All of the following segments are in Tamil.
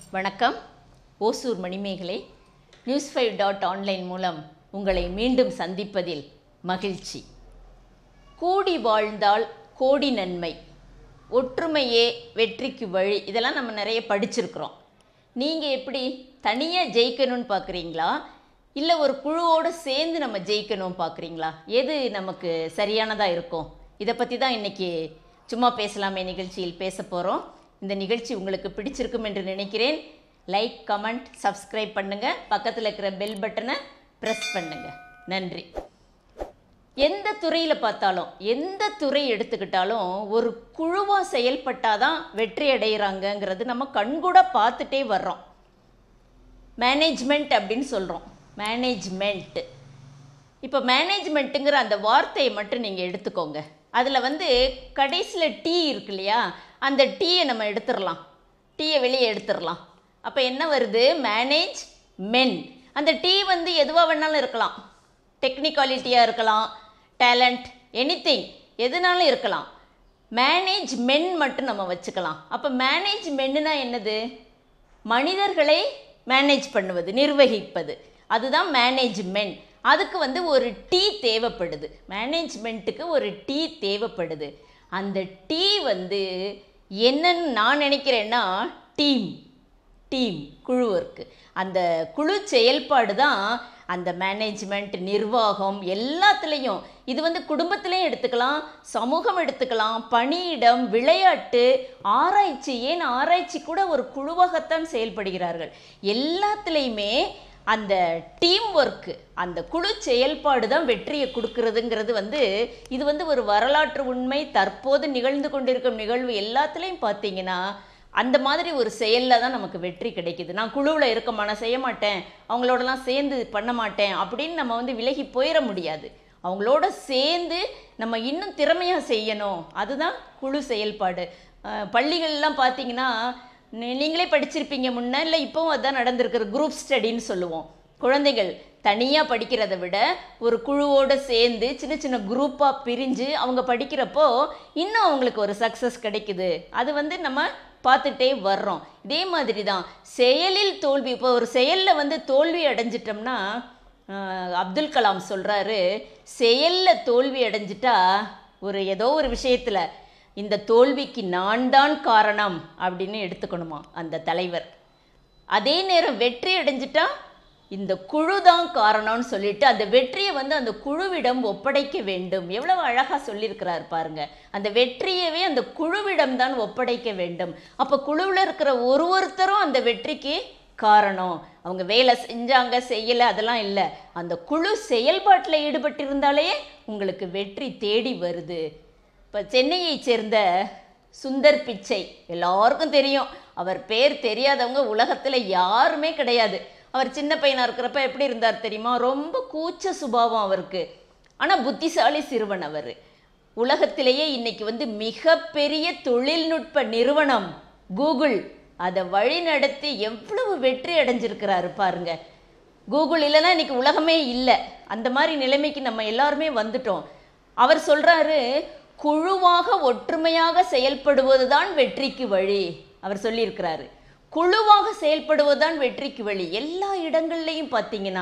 வணக்கம் Hosur Manimekalai news five dot online மூலம் உங்களை மீண்டும் சந்திப்பதில் மகிழ்ச்சி கூடி வாழ்ந்தால் கோடி நன்மை ஒற்றுமையே வெற்றிக்கு வழி இதெல்லாம் நம்ம நிறைய படிச்சிருக்கிறோம் நீங்கள் எப்படி தனியாக ஜெயிக்கணும்னு பார்க்குறீங்களா இல்லை ஒரு குழுவோடு சேர்ந்து நம்ம ஜெயிக்கணும் பார்க்குறீங்களா எது நமக்கு சரியானதாக இருக்கும் இதை பற்றி தான் இன்றைக்கி சும்மா பேசலாமே நிகழ்ச்சியில் பேச போகிறோம் இந்த நிகழ்ச்சி உங்களுக்கு பிடிச்சிருக்கும் என்று நினைக்கிறேன் லைக் கமெண்ட் சப்ஸ்கிரைப் பண்ணுங்கள் பக்கத்தில் இருக்கிற பெல் பட்டனை ப்ரெஸ் பண்ணுங்கள் நன்றி எந்த துறையில் பார்த்தாலும் எந்த துறை எடுத்துக்கிட்டாலும் ஒரு குழுவாக செயல்பட்டாதான் வெற்றி அடைகிறாங்கங்கிறது நம்ம கண்கூட பார்த்துட்டே வர்றோம் மேனேஜ்மெண்ட் அப்படின்னு சொல்கிறோம் மேனேஜ்மெண்ட் இப்போ மேனேஜ்மெண்ட்டுங்கிற அந்த வார்த்தையை மட்டும் நீங்கள் எடுத்துக்கோங்க அதில் வந்து கடைசியில் டீ இருக்கு இல்லையா அந்த டீயை நம்ம எடுத்துடலாம் டீயை வெளியே எடுத்துடலாம் அப்போ என்ன வருது மேனேஜ் மென் அந்த டீ வந்து எதுவாக வேணாலும் இருக்கலாம் டெக்னிக்காலிட்டியாக இருக்கலாம் டேலண்ட் எனிதிங் எதுனாலும் இருக்கலாம் மேனேஜ் மென் மட்டும் நம்ம வச்சுக்கலாம் அப்போ மேனேஜ் மென்னுனா என்னது மனிதர்களை மேனேஜ் பண்ணுவது நிர்வகிப்பது அதுதான் மேனேஜ்மெண்ட் அதுக்கு வந்து ஒரு டீ தேவைப்படுது மேனேஜ்மெண்ட்டுக்கு ஒரு டீ தேவைப்படுது அந்த டீ வந்து என்னன்னு நான் நினைக்கிறேன்னா டீம் டீம் குழு ஒர்க்கு அந்த குழு செயல்பாடு தான் அந்த மேனேஜ்மெண்ட் நிர்வாகம் எல்லாத்துலேயும் இது வந்து குடும்பத்திலையும் எடுத்துக்கலாம் சமூகம் எடுத்துக்கலாம் பணியிடம் விளையாட்டு ஆராய்ச்சி ஏன் ஆராய்ச்சி கூட ஒரு குழுவாகத்தான் செயல்படுகிறார்கள் எல்லாத்துலேயுமே அந்த டீம் ஒர்க்கு அந்த குழு செயல்பாடு தான் வெற்றியை கொடுக்கறதுங்கிறது வந்து இது வந்து ஒரு வரலாற்று உண்மை தற்போது நிகழ்ந்து கொண்டிருக்கும் நிகழ்வு எல்லாத்துலேயும் பார்த்தீங்கன்னா அந்த மாதிரி ஒரு செயலில் தான் நமக்கு வெற்றி கிடைக்குது நான் குழுவில் இருக்கமா நான் செய்ய மாட்டேன் அவங்களோடலாம் சேர்ந்து பண்ண மாட்டேன் அப்படின்னு நம்ம வந்து விலகி போயிட முடியாது அவங்களோட சேர்ந்து நம்ம இன்னும் திறமையாக செய்யணும் அதுதான் குழு செயல்பாடு அஹ் பள்ளிகள்லாம் பார்த்தீங்கன்னா நீ- நீங்களே படிச்சிருப்பீங்க முன்ன இல்லை இப்போவும் அதான் நடந்திருக்கிற குரூப் ஸ்டடின்னு சொல்லுவோம் குழந்தைகள் தனியாக படிக்கிறத விட ஒரு குழுவோடு சேர்ந்து சின்ன சின்ன குரூப்பாக பிரிஞ்சு அவங்க படிக்கிறப்போ இன்னும் அவங்களுக்கு ஒரு சக்ஸஸ் கிடைக்குது அது வந்து நம்ம பார்த்துட்டே வர்றோம் இதே மாதிரி தான் செயலில் தோல்வி இப்போ ஒரு செயலில் வந்து தோல்வி அடைஞ்சிட்டோம்னா ஆஹ், அப்துல் கலாம் சொல்கிறாரு செயலில் தோல்வி அடைஞ்சிட்டா ஒரு ஏதோ ஒரு விஷயத்தில் இந்த தோல்விக்கு நான் தான் காரணம் அப்படின்னு எடுத்துக்கணுமா அந்த தலைவர் அதே நேரம் வெற்றி அடைஞ்சிட்டா இந்த குழு தான் காரணம்னு சொல்லிட்டு அந்த வெற்றியை வந்து அந்த குழுவிடம் ஒப்படைக்க வேண்டும் எவ்வளவு அழகாக சொல்லியிருக்கிறார் பாருங்க அந்த வெற்றியவே அந்த குழுவிடம் தான் ஒப்படைக்க வேண்டும் அப்போ குழுவில் இருக்கிற ஒரு ஒருத்தரும் அந்த வெற்றிக்கு காரணம் அவங்க வேலை செஞ்சாங்க செய்யலை அதெல்லாம் இல்லை அந்த குழு செயல்பாட்டில் ஈடுபட்டிருந்தாலே உங்களுக்கு வெற்றி தேடி வருது இப்போ சென்னையைச் சேர்ந்த சுந்தர் பிச்சை எல்லாருக்கும் தெரியும் அவர் பேர் தெரியாதவங்க உலகத்தில் யாருமே கிடையாது அவர் சின்ன பையனாக இருக்கிறப்ப எப்படி இருந்தார் தெரியுமா ரொம்ப கூச்ச சுபாவம் அவருக்கு ஆனால் புத்திசாலி சிறுவன் அவர் உலகத்திலேயே இன்னைக்கு வந்து மிகப்பெரிய தொழில்நுட்ப நிறுவனம் கூகுள் அதை வழிநடத்தி எவ்வளவு வெற்றி அடைஞ்சிருக்கிறாரு பாருங்க கூகுள் இல்லைன்னா இன்னைக்கு உலகமே இல்லை அந்த மாதிரி நிலைமைக்கு நம்ம எல்லாருமே வந்துட்டோம் அவர் சொல்றாரு குழுவாக ஒற்றுமையாக செயல்படுவது தான் வெற்றிக்கு வழி அவர் சொல்லியிருக்கிறாரு குழுவாக செயல்படுவது தான் வெற்றிக்கு வழி எல்லா இடங்கள்லையும் பார்த்தீங்கன்னா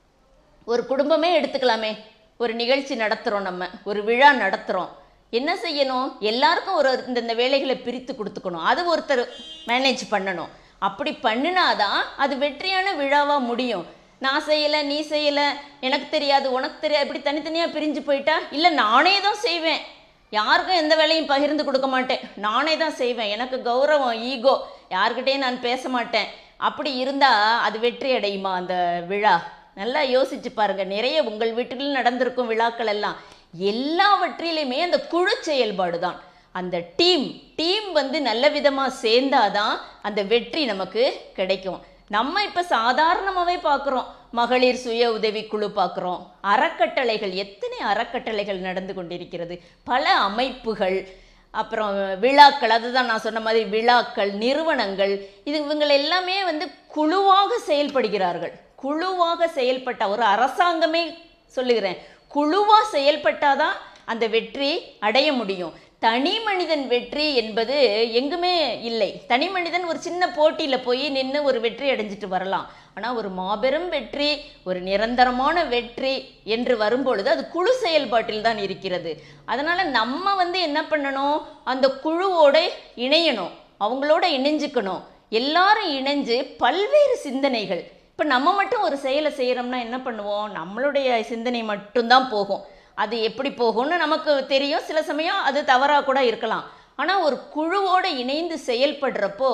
ஒரு குடும்பமே எடுத்துக்கலாமே ஒரு நிகழ்ச்சி நடத்துகிறோம் நம்ம ஒரு விழா நடத்துகிறோம் என்ன செய்யணும் எல்லாருக்கும் ஒரு இந்தந்த வேலைகளை பிரித்து கொடுத்துக்கணும் அது ஒருத்தர் மேனேஜ் பண்ணணும் அப்படி பண்ணினாதான் அது வெற்றியான விழாவாக முடியும் நான் செய்யலை நீ செய்யலை எனக்கு தெரியாது உனக்கு தெரியாது இப்படி தனித்தனியாக பிரிஞ்சு போயிட்டா இல்லை நானே தான் செய்வேன் யாருக்கும் எந்த வேலையும் பகிர்ந்து கொடுக்க மாட்டேன் நானே தான் செய்வேன் எனக்கு கௌரவம் ஈகோ யார்கிட்டயும் நான் பேச மாட்டேன் அப்படி இருந்தால் அது வெற்றி அடையுமா அந்த விழா நல்லா யோசிச்சு பாருங்க நிறைய உங்கள் வீட்டில் நடந்திருக்கும் விழாக்கள் எல்லாம் எல்லாவற்றிலுமே அந்த குழு செயல்பாடு தான் அந்த டீம் டீம் வந்து நல்ல விதமாக சேர்ந்தாதான் அந்த வெற்றி நமக்கு கிடைக்கும் நம்ம இப்போ சாதாரணமாகவே பார்க்குறோம் மகளிர் சுய உதவிக்குழு பார்க்குறோம் அறக்கட்டளைகள் எத்தனை அறக்கட்டளைகள் நடந்து கொண்டிருக்கிறது பல அமைப்புகள் அப்புறம் விழாக்கள் அதுதான் நான் சொன்ன மாதிரி விழாக்கள் நிறுவனங்கள் இது இவங்கள் எல்லாமே வந்து குழுவாக செயல்படுகிறார்கள் குழுவாக செயல்பட்ட ஒரு அரசாங்கமே சொல்லுகிறேன் குழுவாக செயல்பட்டாதான் அந்த வெற்றி அடைய முடியும் தனி மனிதன் வெற்றி என்பது எங்குமே இல்லை தனி மனிதன் ஒரு சின்ன போட்டியில் போய் நின்று ஒரு வெற்றி அடைஞ்சிட்டு வரலாம் ஆனால் ஒரு மாபெரும் வெற்றி ஒரு நிரந்தரமான வெற்றி என்று வரும்பொழுது அது குழு செயல்பாட்டில் தான் இருக்கிறது அதனால் நம்ம வந்து என்ன பண்ணணும் அந்த குழுவோட இணையணும் அவங்களோட இணைஞ்சுக்கணும் எல்லாரும் இணைஞ்சு பல்வேறு சிந்தனைகள் இப்போ நம்ம மட்டும் ஒரு செயலை செய்கிறோம்னா என்ன பண்ணுவோம் நம்மளுடைய சிந்தனை மட்டும்தான் போகும் அது எப்படி போகும்னு நமக்கு தெரியும் சில சமயம் அது தவறாக கூட இருக்கலாம் ஆனால் ஒரு குழுவோடு இணைந்து செயல்படுறப்போ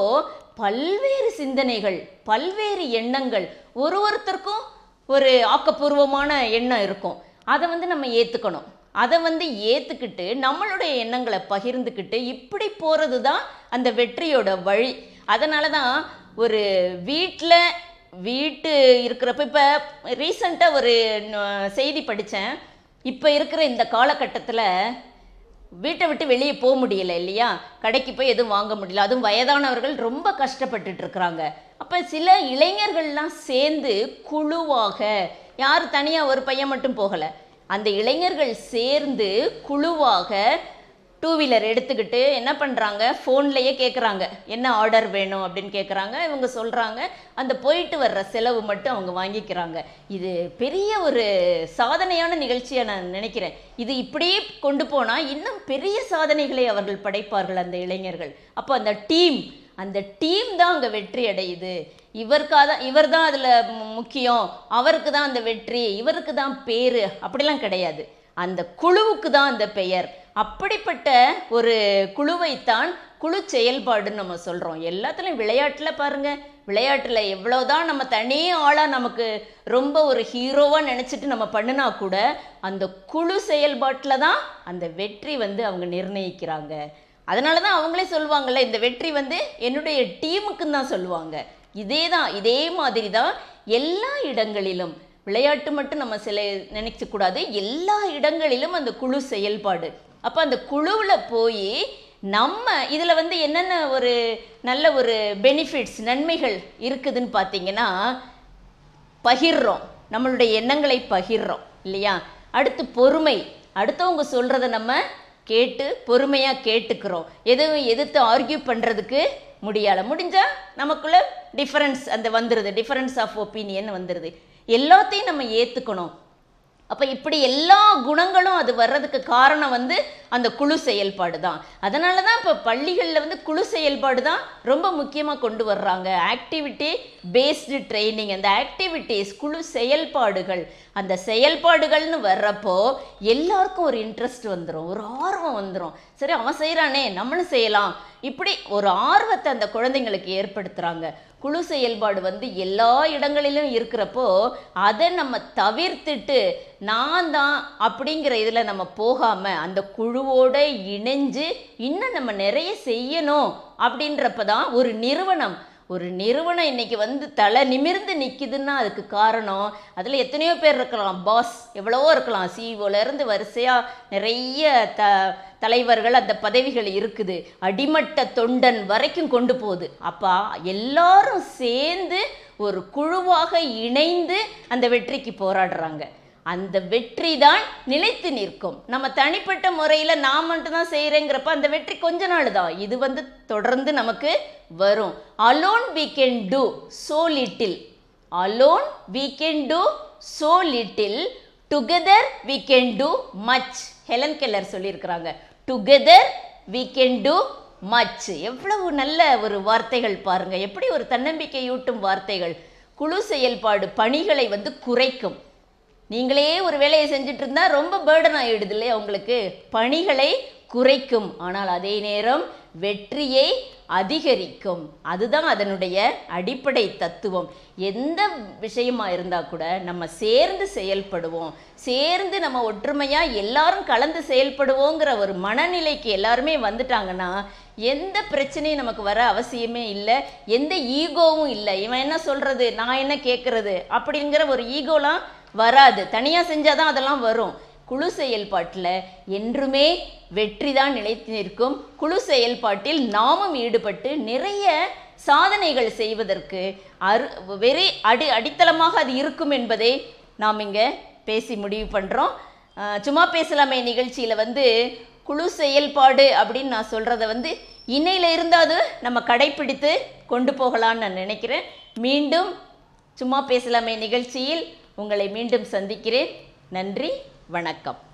பல்வேறு சிந்தனைகள் பல்வேறு எண்ணங்கள் ஒரு ஒருத்தருக்கும் ஒரு ஆக்கப்பூர்வமான எண்ணம் இருக்கும் அதை வந்து நம்ம ஏற்றுக்கணும் அதை வந்து ஏற்றுக்கிட்டு நம்மளுடைய எண்ணங்களை பகிர்ந்துக்கிட்டு இப்படி போகிறது தான் அந்த வெற்றியோட வழி அதனால தான் ஒரு வீட்டில் வீட்டு இருக்கிறப்ப இப்போ ரீசண்டாக ஒரு ந- செய்தி படித்தேன் இப்போ இருக்கிற இந்த காலகட்டத்தில் வீட்டை விட்டு வெளியே போக முடியல இல்லையா கடைக்கு போய் எதுவும் வாங்க முடியல அதுவும் வயதானவர்கள் ரொம்ப கஷ்டப்பட்டுட்டு இருக்கிறாங்க அப்போ சில இளைஞர்கள்லாம் சேர்ந்து குழுவாக யார் தனியாக ஒரு பையன் மட்டும் போகலை அந்த இளைஞர்கள் சேர்ந்து குழுவாக டூ வீலர் எடுத்துக்கிட்டு என்ன பண்ணுறாங்க ஃபோன்லேயே கேட்குறாங்க என்ன ஆர்டர் வேணும் அப்படின்னு கேட்குறாங்க இவங்க சொல்கிறாங்க அந்த போயிட்டு வர்ற செலவு மட்டும் அவங்க வாங்கிக்கிறாங்க இது பெரிய ஒரு சாதனையான நிகழ்ச்சியை நான் நினைக்கிறேன் இது இப்படியே கொண்டு போனால் இன்னும் பெரிய சாதனைகளை அவர்கள் படைப்பார்கள் அந்த இளைஞர்கள் அப்போ அந்த டீம் அந்த டீம் தான் அங்கே வெற்றி அடையுது இவருக்காக தான் இவர் தான் அதில் முக்கியம் அவருக்கு தான் அந்த வெற்றி இவருக்கு தான் பேர் அப்படிலாம் கிடையாது அந்த குழுவுக்கு தான் அந்த பெயர் அப்படிப்பட்ட ஒரு குழுவைத்தான் குழு செயல்பாடுன்னு நம்ம சொல்கிறோம் எல்லாத்துலேயும் விளையாட்டில் பாருங்க விளையாட்டில் எவ்வளோதான் நம்ம தனி ஆளாக நமக்கு ரொம்ப ஒரு ஹீரோவாக நினச்சிட்டு நம்ம பண்ணினா கூட அந்த குழு செயல்பாட்டில் தான் அந்த வெற்றி வந்து அவங்க நிர்ணயிக்கிறாங்க அதனால தான் அவங்களே சொல்லுவாங்கல்ல இந்த வெற்றி வந்து என்னுடைய டீமுக்குன்னு தான் சொல்லுவாங்க இதே தான் இதே மாதிரி தான் எல்லா இடங்களிலும் விளையாட்டு மட்டும் நம்ம சில நினைக்கக்கூடாது எல்லா இடங்களிலும் அந்த குழு செயல்பாடு அப்போ அந்த குழுவில் போய் நம்ம இதில் வந்து என்னென்ன ஒரு நல்ல ஒரு பெனிஃபிட்ஸ் நன்மைகள் இருக்குதுன்னு பார்த்தீங்கன்னா பகிர்றோம் நம்மளுடைய எண்ணங்களை பகிர்றோம் இல்லையா அடுத்து பொறுமை அடுத்தவங்க சொல்கிறத நம்ம கேட்டு பொறுமையாக கேட்டுக்கிறோம் எதுவும் எதிர்த்து ஆர்கியூ பண்ணுறதுக்கு முடியலை முடிஞ்சா நமக்குள்ள டிஃபரன்ஸ் அந்த வந்துடுது டிஃபரன்ஸ் ஆஃப் ஒப்பீனியன் வந்துடுது எல்லாத்தையும் நம்ம ஏற்றுக்கணும் அப்போ இப்படி எல்லா குணங்களும் அது வர்றதுக்கு காரணம் வந்து அந்த குழு செயல்பாடு தான் அதனால தான் இப்போ பள்ளிகளில் வந்து குழு செயல்பாடு தான் ரொம்ப முக்கியமாக கொண்டு வர்றாங்க ஆக்டிவிட்டி பேஸ்டு ட்ரைனிங் அந்த ஆக்டிவிட்டீஸ் குழு செயல்பாடுகள் அந்த செயல்பாடுகள்னு வர்றப்போ எல்லாருக்கும் ஒரு இன்ட்ரெஸ்ட் வந்துடும் ஒரு ஆர்வம் வந்துடும் சரி அவன் செய்கிறானே நம்மளும் செய்யலாம் இப்படி ஒரு ஆர்வத்தை அந்த குழந்தைங்களுக்கு ஏற்படுத்துகிறாங்க குழு செயல்பாடு வந்து எல்லா இடங்களிலும் இருக்கிறப்போ அதை நம்ம தவிர்த்துட்டு நான் தான் அப்படிங்கிற இதில் நம்ம போகாமல் அந்த குழுவோட இணைஞ்சு இன்னும் நம்ம நிறைய செய்யணும் அப்படின்றப்ப தான் ஒரு நிறுவனம் ஒரு நிறுவனம் இன்னைக்கு வந்து தலை நிமிர்ந்து நிற்கிதுன்னா அதுக்கு காரணம் அதில் எத்தனையோ பேர் இருக்கலாம் பாஸ் எவ்வளவோ இருக்கலாம் CEO ல இருந்து வரிசையாக நிறைய த தலைவர்கள் அந்த பதவிகள் இருக்குது அடிமட்ட தொண்டன் வரைக்கும் கொண்டு போகுது அப்பா எல்லாரும் சேர்ந்து ஒரு குழுவாக இணைந்து அந்த வெற்றிக்கு போராடுறாங்க அந்த வெற்றி தான் நிலைத்து நிற்கும் நம்ம தனிப்பட்ட முறையில் நான் மட்டும்தான் செய்கிறேங்கிறப்ப அந்த வெற்றி கொஞ்ச நாள் தான் இது வந்து தொடர்ந்து நமக்கு வரும் alone we can do so little alone we can do so little together we can do much Helen Keller சொல்லியிருக்கிறாங்க together we can do much எவ்வளவு நல்ல ஒரு வார்த்தைகள் பாருங்க எப்படி ஒரு தன்னம்பிக்கையூட்டும் வார்த்தைகள் குழு செயல்பாடு பணிகளை வந்து குறைக்கும் நீங்களே ஒரு வேலையை செஞ்சுட்டு இருந்தா ரொம்ப பேர்டன் ஆயிடுது இல்லையா உங்களுக்கு பணிகளை குறைக்கும் ஆனால் அதே நேரம் வெற்றியை அதிகரிக்கும் அதுதான் அதனுடைய அடிப்படை தத்துவம் எந்த விஷயமா இருந்தா கூட நம்ம சேர்ந்து செயல்படுவோம் சேர்ந்து நம்ம ஒற்றுமையா எல்லாரும் கலந்து செயல்படுவோங்கிற ஒரு மனநிலைக்கு எல்லாருமே வந்துட்டாங்கன்னா எந்த பிரச்சனையும் நமக்கு வர அவசியமே இல்லை எந்த ஈகோவும் இல்லை இவன் என்ன சொல்றது நான் என்ன கேட்கறது அப்படிங்கிற ஒரு ஈகோலாம் வராது தனியாக செஞ்சாதான் அதெல்லாம் வரும் குழு செயல்பாட்டில் என்றுமே வெற்றி தான் நிலைத்து நிற்கும் குழு செயல்பாட்டில் நாமும் ஈடுபட்டு நிறைய சாதனைகள் செய்வதற்கு அரு வெறி அடி அடித்தளமாக அது இருக்கும் என்பதை நாம் இங்கே பேசி முடிவு பண்ணுறோம் சும்மா பேசலாமே நிகழ்ச்சியில் வந்து குழு செயல்பாடு அப்படின்னு நான் சொல்கிறத வந்து இன்னையில இருந்தாவது நம்ம கடைப்பிடித்து கொண்டு போகலான்னு நான் நினைக்கிறேன் மீண்டும் சும்மா பேசலாமே நிகழ்ச்சியில் உங்களை மீண்டும் சந்திக்கிறேன் நன்றி வணக்கம்